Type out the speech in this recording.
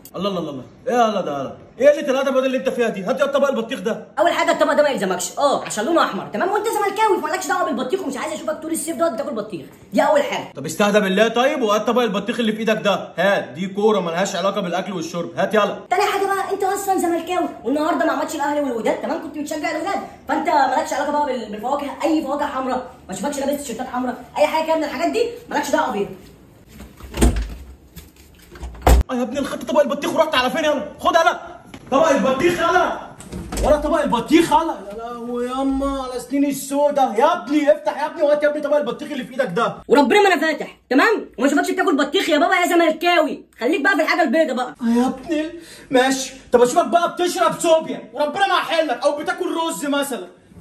الله الله الله الله ايه يلا ده يلا ايه اللي الادب اللي انت فيها دي هات يا طبق البطيخ ده اول حاجه الطبق ده ما يلزمكش اه عشان لونه احمر تمام وانت زملكاوي فمالكش دعوه بالبطيخ ومش عايز اشوفك طول الصيف دوت بتاكل بطيخ دي اول حاجه طب استهدى بالله طيب وهات طبق البطيخ اللي في ايدك ده هات دي كوره ملهاش علاقه بالاكل والشرب هات يلا تاني حاجه بقى انت اصلا زملكاوي والنهارده مع ماتش الاهلي والوداد تمام كنت بتشجع الوداد فانت مالكش علاقه بقى بال- بالفواكه اي فواكه حمراء ما اشوفكش لابس تيشيرتات حمراء اي حاجه كده من الحاجات دي مالكش دعوه بيها اه يا ابني اللي خدت طبق البطيخ ورحت على فين يلا خد يلا طبق البطيخ يلا ولا طبق البطيخ يلا يا لهوي ياما على سنين السودا يا ابني افتح يا ابني وهات يا ابني طبق البطيخ اللي في ايدك ده وربنا ما انا فاتح تمام وما اشوفكش بتاكل بطيخ يا بابا يا زملكاوي خليك بقى في الحاجه البيضه بقى اه يا ابني ماشي طب اشوفك بقى بتشرب صوبيا وربنا ما يحلك او بتاكل رز مثلا